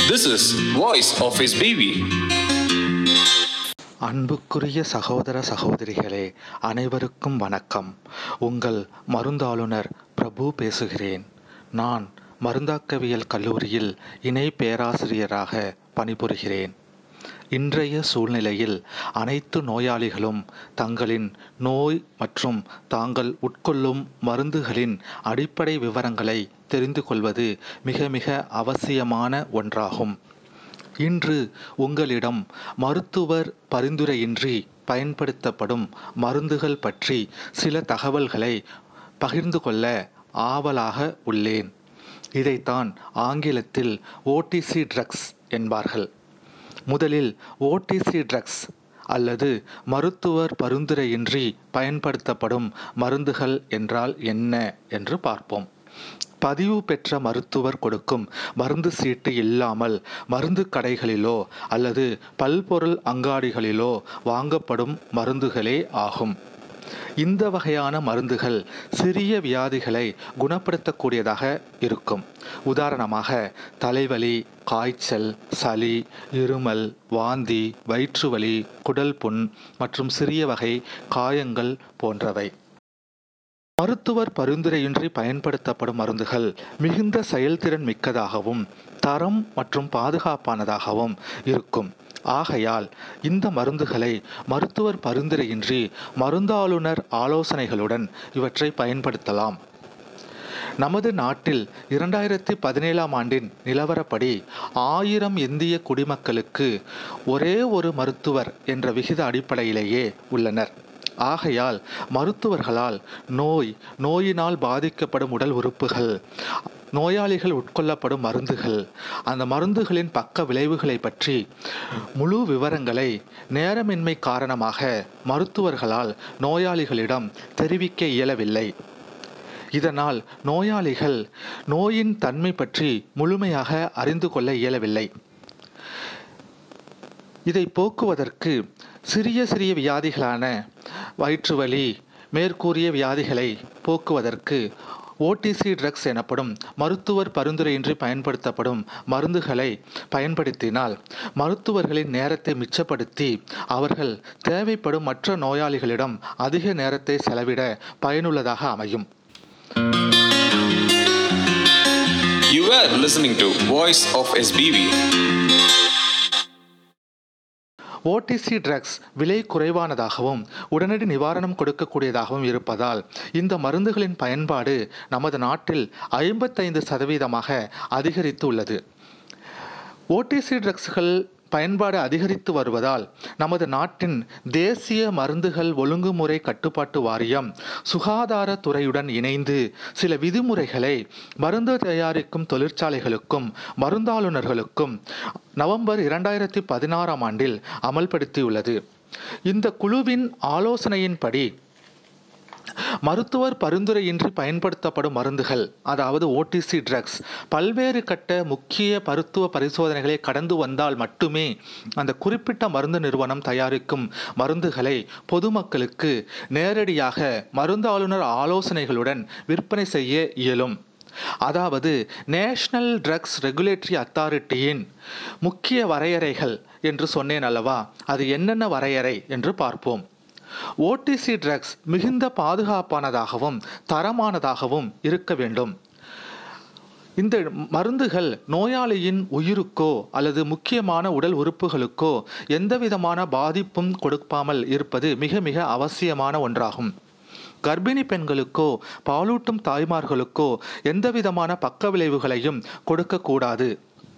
This is Voice of His Baby. அன்புக்குரிய சகோதர சகோதரிகளே அனைவருக்கும் வணக்கம் உங்கள் மருந்தாளுநர் பிரபு பேசுகிறேன் நான் மருந்தாக்கவியல் கல்லூரியில் இணை பேராசிரியராக பணிபுரிகிறேன் இன்றைய சூழ்நிலையில் அனைத்து நோயாளிகளும் தங்களின் நோய் மற்றும் தாங்கள் உட்கொள்ளும் மருந்துகளின் அடிப்படை விவரங்களை தெரிந்து கொள்வது மிக மிக அவசியமான ஒன்றாகும் இன்று உங்களிடம் மருத்துவர் பரிந்துரையின்றி பயன்படுத்தப்படும் மருந்துகள் பற்றி சில தகவல்களை பகிர்ந்து கொள்ள ஆவலாக உள்ளேன் இதைத்தான் ஆங்கிலத்தில் ஓடிசி ட்ரக்ஸ் என்பார்கள் முதலில் ஓடிசி ட்ரக்ஸ் அல்லது மருத்துவர் பரிந்துரையின்றி பயன்படுத்தப்படும் மருந்துகள் என்றால் என்ன என்று பார்ப்போம் பதிவு பெற்ற மருத்துவர் கொடுக்கும் மருந்து சீட்டு இல்லாமல் மருந்து கடைகளிலோ அல்லது பல்பொருள் அங்காடிகளிலோ வாங்கப்படும் மருந்துகளே ஆகும் இந்த வகையான மருந்துகள் சிறிய வியாதிகளை குணப்படுத்தக்கூடியதாக இருக்கும் உதாரணமாக தலைவலி காய்ச்சல் சளி இருமல் வாந்தி வயிற்றுவலி குடல் புண் மற்றும் சிறிய வகை காயங்கள் போன்றவை மருத்துவர் பரிந்துரையின்றி பயன்படுத்தப்படும் மருந்துகள் மிகுந்த செயல்திறன் மிக்கதாகவும் தரம் மற்றும் பாதுகாப்பானதாகவும் இருக்கும் ஆகையால் இந்த மருந்துகளை மருத்துவர் பரிந்துரையின்றி மருந்தாளுநர் ஆலோசனைகளுடன் இவற்றை பயன்படுத்தலாம் நமது நாட்டில் இரண்டாயிரத்தி பதினேழாம் ஆண்டின் நிலவரப்படி ஆயிரம் இந்திய குடிமக்களுக்கு ஒரே ஒரு மருத்துவர் என்ற விகித அடிப்படையிலேயே உள்ளனர் ஆகையால் மருத்துவர்களால் நோய் நோயினால் பாதிக்கப்படும் உடல் உறுப்புகள் நோயாளிகள் உட்கொள்ளப்படும் மருந்துகள் அந்த மருந்துகளின் பக்க விளைவுகளை பற்றி முழு விவரங்களை நேரமின்மை காரணமாக மருத்துவர்களால் நோயாளிகளிடம் தெரிவிக்க இயலவில்லை இதனால் நோயாளிகள் நோயின் தன்மை பற்றி முழுமையாக அறிந்து கொள்ள இயலவில்லை இதை போக்குவதற்கு சிறிய சிறிய வியாதிகளான வயிற்றுவலி மேற்கூறிய வியாதிகளை போக்குவதற்கு ஓடிசி ட்ரக்ஸ் எனப்படும் மருத்துவர் பரிந்துரையின்றி பயன்படுத்தப்படும் மருந்துகளை பயன்படுத்தினால் மருத்துவர்களின் நேரத்தை மிச்சப்படுத்தி அவர்கள் தேவைப்படும் மற்ற நோயாளிகளிடம் அதிக நேரத்தை செலவிட பயனுள்ளதாக அமையும் You were listening to Voice of SBB. OTC drugs விலை குறைவானதாகவும் உடனடி நிவாரணம் கொடுக்கக்கூடியதாகவும் இருப்பதால் இந்த மருந்துகளின் பயன்பாடு நமது நாட்டில் ஐம்பத்தைந்து சதவீதமாக அதிகரித்து உள்ளது ஓடிசி ட்ரக்ஸ்கள் பயன்பாடு அதிகரித்து வருவதால் நமது நாட்டின் தேசிய மருந்துகள் ஒழுங்குமுறை கட்டுப்பாட்டு வாரியம் சுகாதாரத்துறையுடன் இணைந்து சில விதிமுறைகளை மருந்து தயாரிக்கும் தொழிற்சாலைகளுக்கும் மருந்தாளுநர்களுக்கும் நவம்பர் இரண்டாயிரத்தி பதினாறாம் ஆண்டில் அமல்படுத்தியுள்ளது இந்த குழுவின் ஆலோசனையின்படி மருத்துவர் பரிந்துரையின்றி பயன்படுத்தப்படும் மருந்துகள் அதாவது ஓடிசி ட்ரக்ஸ் பல்வேறு கட்ட முக்கிய மருத்துவ பரிசோதனைகளை கடந்து வந்தால் மட்டுமே அந்த குறிப்பிட்ட மருந்து நிறுவனம் தயாரிக்கும் மருந்துகளை பொதுமக்களுக்கு நேரடியாக மருந்தாளுநர் ஆலோசனைகளுடன் விற்பனை செய்ய இயலும் அதாவது நேஷனல் ட்ரக்ஸ் ரெகுலேட்டரி அத்தாரிட்டியின் முக்கிய வரையறைகள் என்று சொன்னேன் அல்லவா அது என்னென்ன வரையறை என்று பார்ப்போம் ஓடிசி ட்ரக்ஸ் மிகுந்த பாதுகாப்பானதாகவும் தரமானதாகவும் இருக்க வேண்டும் இந்த மருந்துகள் நோயாளியின் உயிருக்கோ அல்லது முக்கியமான உடல் உறுப்புகளுக்கோ எந்தவிதமான பாதிப்பும் கொடுக்காமல் இருப்பது மிக மிக அவசியமான ஒன்றாகும் கர்ப்பிணி பெண்களுக்கோ பாலூட்டும் தாய்மார்களுக்கோ எந்தவிதமான பக்க விளைவுகளையும் கொடுக்கக்கூடாது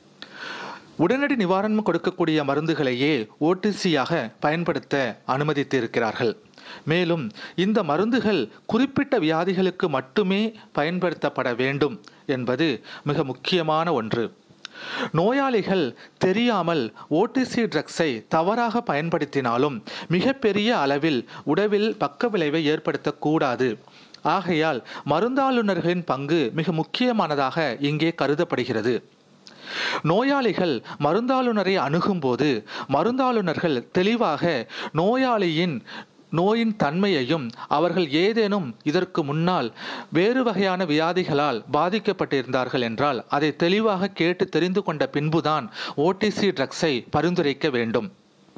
உடனடி நிவாரணம் கொடுக்கக்கூடிய மருந்துகளையே ஓடிசியாக பயன்படுத்த அனுமதித்திருக்கிறார்கள் மேலும் இந்த மருந்துகள் குறிப்பிட்ட வியாதிகளுக்கு மட்டுமே பயன்படுத்தப்பட வேண்டும் என்பது மிக முக்கியமான ஒன்று நோயாளிகள் தெரியாமல் ஓடிசி ட்ரக்ஸை தவறாக பயன்படுத்தினாலும் மிகப்பெரிய அளவில் உடவில் பக்க விளைவை ஏற்படுத்தக்கூடாது ஆகையால் மருந்தாளுநர்களின் பங்கு மிக முக்கியமானதாக இங்கே கருதப்படுகிறது நோயாளிகள் மருந்தாளுநரை அணுகும்போது மருந்தாளுநர்கள் தெளிவாக நோயாளியின் நோயின் தன்மையையும் அவர்கள் ஏதேனும் இதற்கு முன்னால் வேறு வகையான வியாதிகளால் பாதிக்கப்பட்டிருந்தார்கள் என்றால் அதை தெளிவாக கேட்டு தெரிந்து கொண்ட பின்புதான் ஓடிசி ட்ரக்ஸை பரிந்துரைக்க வேண்டும்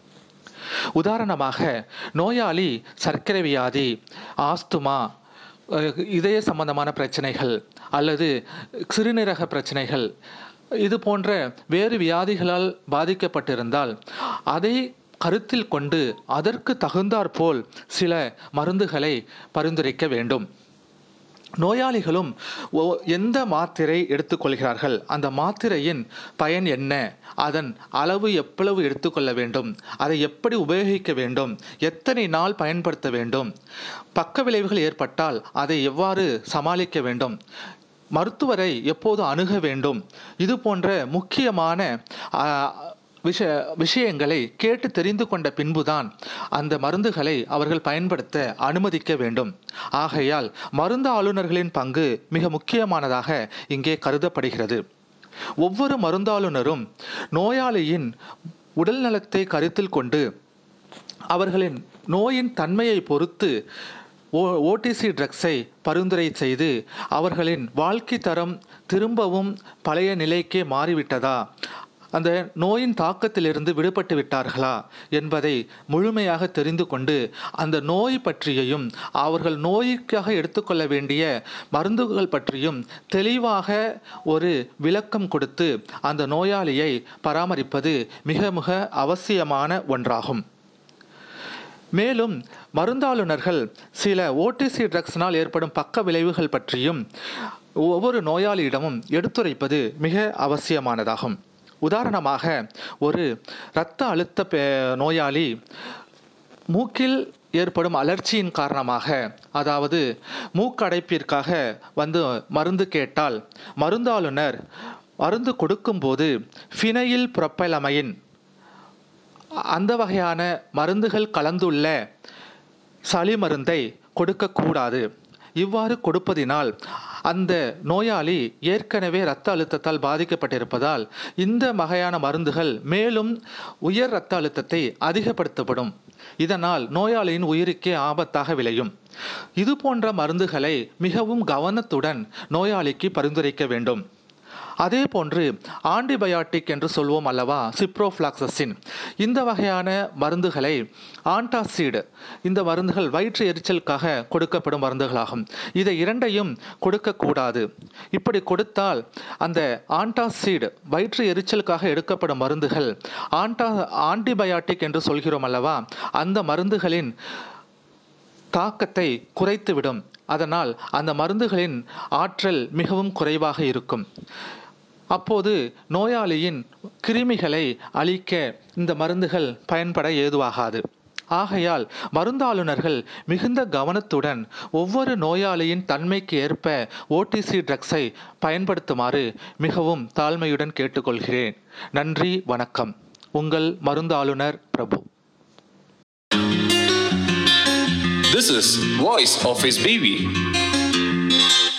உதாரணமாக நோயாளி சர்க்கரை வியாதி ஆஸ்துமா அஹ், இதய சம்பந்தமான பிரச்சனைகள் அல்லது சிறுநீரக பிரச்சனைகள் இது போன்ற வேறு வியாதிகளால் பாதிக்கப்பட்டிருந்தால் அதை கருத்தில் கொண்டு அதற்கு தகுந்தாற்போல் சில மருந்துகளை பரிந்துரைக்க வேண்டும் நோயாளிகளும் ஒ- எந்த மாத்திரை எடுத்துக்கொள்கிறார்கள் அந்த மாத்திரையின் பயன் என்ன அதன் அளவு எவ்வளவு எடுத்துக்கொள்ள வேண்டும் அதை எப்படி உபயோகிக்க வேண்டும் எத்தனை நாள் பயன்படுத்த வேண்டும் பக்க விளைவுகள் ஏற்பட்டால் அதை எவ்வாறு சமாளிக்க வேண்டும் மருத்துவரை எப்போது அணுக வேண்டும் இது போன்ற முக்கியமான ஆ, விஷ விஷயங்களை கேட்டு தெரிந்து கொண்ட பின்புதான் அந்த மருந்துகளை அவர்கள் பயன்படுத்த அனுமதிக்க வேண்டும் ஆகையால் மருந்து ஆளுநர்களின் பங்கு மிக முக்கியமானதாக இங்கே கருதப்படுகிறது ஒவ்வொரு மருந்தாளுநரும் நோயாளியின் உடல் நலத்தை கருத்தில் கொண்டு அவர்களின் நோயின் தன்மையை பொறுத்து ஓ ஓடிசி ட்ரக்ஸை பரிந்துரை செய்து அவர்களின் வாழ்க்கை தரம் திரும்பவும் பழைய நிலைக்கே மாறிவிட்டதா அந்த நோயின் தாக்கத்திலிருந்து விடுபட்டு விட்டார்களா என்பதை முழுமையாக தெரிந்து கொண்டு அந்த நோய் பற்றியையும் அவர்கள் நோய்க்காக எடுத்துக்கொள்ள வேண்டிய மருந்துகள் பற்றியும் தெளிவாக ஒரு விளக்கம் கொடுத்து அந்த நோயாளியை பராமரிப்பது மிக மிக அவசியமான ஒன்றாகும் மேலும் மருந்தாளுநர்கள் சில ஓடிசி ட்ரக்ஸ்னால் ஏற்படும் பக்க விளைவுகள் பற்றியும் ஒவ்வொரு நோயாளியிடமும் எடுத்துரைப்பது மிக அவசியமானதாகும் உதாரணமாக ஒரு இரத்த அழுத்த பே- நோயாளி மூக்கில் ஏற்படும் அலர்ச்சியின் காரணமாக அதாவது மூக்கடைப்பிற்காக வந்து மருந்து கேட்டால் மருந்தாளுநர் மருந்து கொடுக்கும்போது ஃபினைல் புரப்பலமைன் அந்த வகையான மருந்துகள் கலந்துள்ள சளி மருந்தை கொடுக்கக்கூடாது இவ்வாறு கொடுப்பதினால் அந்த நோயாளி ஏற்கனவே இரத்த அழுத்தத்தால் பாதிக்கப்பட்டிருப்பதால் இந்த வகையான மருந்துகள் மேலும் உயர் இரத்த அழுத்தத்தை அதிகப்படுத்தப்படும் இதனால் நோயாளியின் உயிருக்கே ஆபத்தாக விளையும் இது போன்ற மருந்துகளை மிகவும் கவனத்துடன் நோயாளிக்கு பரிந்துரைக்க வேண்டும் அதே போன்று ஆன்டிபயாட்டிக் என்று சொல்வோம் அல்லவா சிப்ரோஃப்ளாக்சசின் இந்த வகையான மருந்துகளை ஆன்டாசிட் இந்த மருந்துகள் வயிற்று எரிச்சலுக்காக கொடுக்கப்படும் மருந்துகளாகும் இதை இரண்டையும் கொடுக்கக்கூடாது இப்படி கொடுத்தால் அந்த ஆன்டாசிட் வயிற்று எரிச்சலுக்காக எடுக்கப்படும் மருந்துகள் ஆன்டா ஆன்டிபயாட்டிக் என்று சொல்கிறோம் அல்லவா அந்த மருந்துகளின் தாக்கத்தை குறைத்துவிடும் அதனால் அந்த மருந்துகளின் ஆற்றல் மிகவும் குறைவாக இருக்கும் அப்போது நோயாளியின் கிருமிகளை அழிக்க இந்த மருந்துகள் பயன்பட ஏதுவாகாது ஆகையால் மருந்தாளுநர்கள் மிகுந்த கவனத்துடன் ஒவ்வொரு நோயாளியின் தன்மைக்கு ஏற்ப ஓடிசி ட்ரக்ஸை பயன்படுத்துமாறு மிகவும் தாழ்மையுடன் கேட்டுக்கொள்கிறேன் நன்றி வணக்கம் உங்கள் மருந்தாளுநர் பிரபு This is Voice of His Baby.